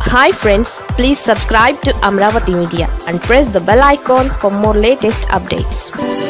hi friends please subscribe to Amaravati media and press the bell icon for more latest updates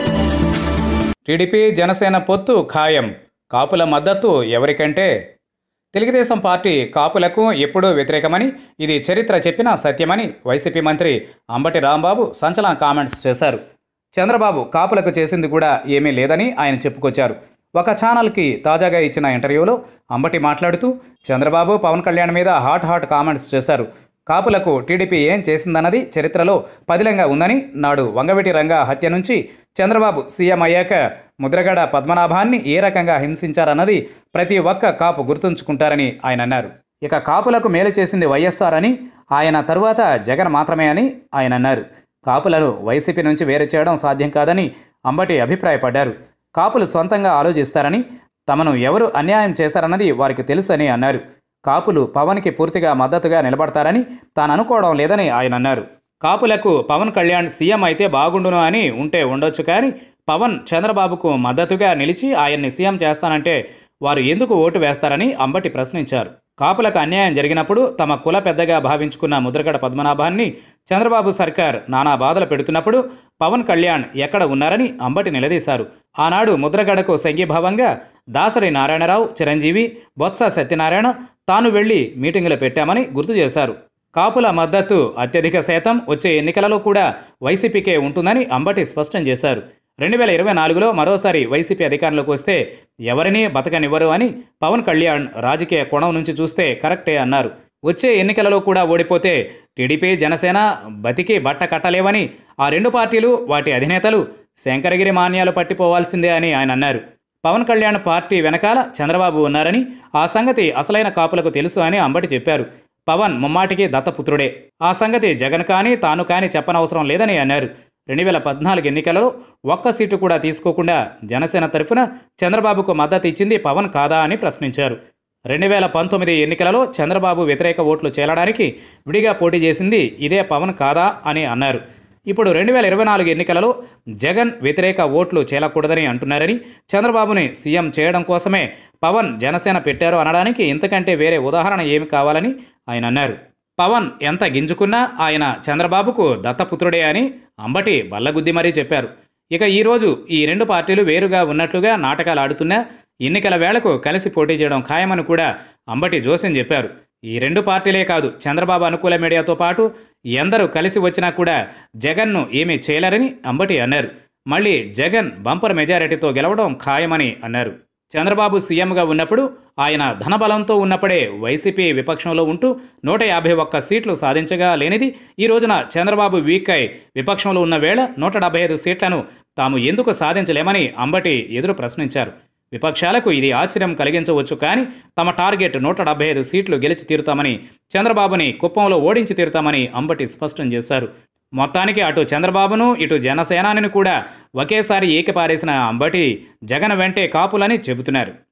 TDP Janasena పొత్తు ఖాయం కాపుల మద్దతు ఎవరికంటే Telugu Desam party కాపులకు ఎప్పుడూ వ్యతిరేకమని ఇది చరిత్ర చెప్పిన సత్యమని వైసీపీ మంత్రి అంబటి రాంబాబు సంచలన కామెంట్స్ చేశారు చంద్రబాబు కాపులకు చేసింది కూడా ఏమీ లేదని ఆయన చెప్పుకొచ్చారు ఒక ఛానల్కి తాజాగా ఇచ్చిన ఇంటర్వ్యూలో అంబటి మాట్లాడుతూ చంద్రబాబు పవన్ కళ్యాణ్ మీద హాట్ హాట్ కామెంట్స్ చేశారు కాపులకు టీడీపీ ఏం చేసిందన్నది చరిత్రలో పదిలంగా ఉందని నాడు వంగవీటి రంగా హత్య నుంచి చంద్రబాబు సీఎం అయ్యాక ముద్రగడ పద్మనాభాన్ని ఏ రకంగా హింసించారన్నది ప్రతి ఒక్క కాపు గుర్తుంచుకుంటారని ఆయన అన్నారు ఇక కాపులకు మేలు చేసింది వైఎస్ఆర్ అని ఆయన తరువాత జగన్ మాత్రమే అని ఆయన అన్నారు కాపులను వైసీపీ నుంచి వేరు చేయడం సాధ్యం కాదని అంబటి అభిప్రాయపడ్డారు కాపులు సొంతంగా ఆలోచిస్తారని తమను ఎవరు అన్యాయం చేశారన్నది వారికి తెలుసని అన్నారు కాపులు పవన్కి పూర్తిగా మద్దతుగా నిలబడతారని తాను అనుకోవడం లేదని ఆయన అన్నారు కాపులకు పవన్ కళ్యాణ్ సీఎం అయితే బాగుండును అని ఉంటే ఉండొచ్చు కానీ పవన్ చంద్రబాబుకు మద్దతుగా నిలిచి ఆయన్ని సీఎం చేస్తానంటే వారు ఎందుకు ఓటు వేస్తారని అంబటి ప్రశ్నించారు కాపులకు అన్యాయం జరిగినప్పుడు తమ కుల పెద్దగా భావించుకున్న ముద్రగడ పద్మనాభాన్ని చంద్రబాబు సర్కార్ నానా బాధలు పెడుతున్నప్పుడు పవన్ కళ్యాణ్ ఎక్కడ ఉన్నారని అంబటి నిలదీశారు ఆనాడు ముద్రగడకు సంఘీభావంగా దాసరి నారాయణరావు చిరంజీవి బొత్స సత్యనారాయణ తాను వెళ్లి మీటింగులు పెట్టామని గుర్తు చేశారు కాపుల మద్దతు అత్యధిక శాతం వచ్చే ఎన్నికలలో కూడా వైసీపీకే ఉంటుందని అంబటి స్పష్టం చేశారు రెండు వేల ఇరవై నాలుగులో మరోసారి వైసీపీ అధికారంలోకి వస్తే ఎవరినీ బతకనివ్వరు అని పవన్ కళ్యాణ్ రాజకీయ కోణం నుంచి చూస్తే కరెక్టే అన్నారు వచ్చే ఎన్నికలలో కూడా ఓడిపోతే టీడీపీ జనసేన బతికి బట్ట కట్టలేవని ఆ రెండు పార్టీలు వాటి అధినేతలు శంకరగిరి మాన్యాలు పట్టిపోవాల్సిందే అని ఆయన అన్నారు పవన్ కళ్యాణ్ పార్టీ వెనకాల చంద్రబాబు ఉన్నారని ఆ సంగతి అసలైన కాపులకు తెలుసు అని అంబటి చెప్పారు పవన్ ముమ్మాటికి దత్తపుత్రుడే ఆ సంగతి జగన్ కానీ తాను కానీ చెప్పనవసరం లేదని అన్నారు రెండు వేల పద్నాలుగు ఎన్నికలలో ఒక్క సీటు కూడా తీసుకోకుండా జనసేన తరఫున చంద్రబాబుకు మద్దతు ఇచ్చింది పవన్ కాదా అని ప్రశ్నించారు రెండు వేల పంతొమ్మిది ఎన్నికలలో చంద్రబాబు వ్యతిరేక ఓట్లు చేలడానికి విడిగా పోటీ చేసింది ఇదే పవన్ కాదా అని అన్నారు ఇప్పుడు రెండు వేల ఇరవై నాలుగు ఎన్నికలలో జగన్ వ్యతిరేక ఓట్లు చేలకూడదని అంటున్నారని చంద్రబాబుని సీఎం చేయడం కోసమే పవన్ జనసేన పెట్టారు అనడానికి ఇంతకంటే వేరే ఉదాహరణ ఏమి కావాలని ఆయన అన్నారు పవన్ ఎంత గింజుకున్నా ఆయన చంద్రబాబుకు దత్తపుత్రుడే అని అంబటి బల్లగుద్ది మరీ చెప్పారు ఇక ఈరోజు ఈ రెండు పార్టీలు వేరుగా ఉన్నట్లుగా నాటకాలు ఆడుతున్నా ఎన్నికల వేళకు కలిసి పోటీ చేయడం ఖాయమని కూడా అంబటి జోస్యం చెప్పారు ఈ రెండు పార్టీలే కాదు చంద్రబాబు అనుకూల మీడియాతో పాటు ఎందరూ కలిసి వచ్చినా కూడా జగన్ను ఏమీ చేయలేరని అంబటి అన్నారు మళ్ళీ జగన్ బంపర్ మెజారిటీతో గెలవడం ఖాయమని అన్నారు చంద్రబాబు సీఎంగా ఉన్నప్పుడు ఆయన ధనబలంతో ఉన్నప్పుడే వైసీపీ విపక్షంలో ఉంటూ నూట యాభై ఒక్క సీట్లు సాధించగా లేనిది ఈ రోజున చంద్రబాబు వీక్ అయి విపక్షంలో ఉన్న వేళ నూట డెబ్బై ఐదు సీట్లను తాము ఎందుకు సాధించలేమని అంబటి ఎదురు ప్రశ్నించారు విపక్షాలకు ఇది ఆశ్చర్యం కలిగించవచ్చు కానీ తమ టార్గెట్ నూట డెబ్బై ఐదు సీట్లు గెలిచి తీరుతామని చంద్రబాబుని కుప్పంలో ఓడించి తీరుతామని అంబటి స్పష్టం చేశారు మొత్తానికి అటు చంద్రబాబును ఇటు జనసేనాని కూడా ఒకేసారి ఏకిపారేసిన అంబటి జగన్ వెంటే కాపులని చెబుతున్నారు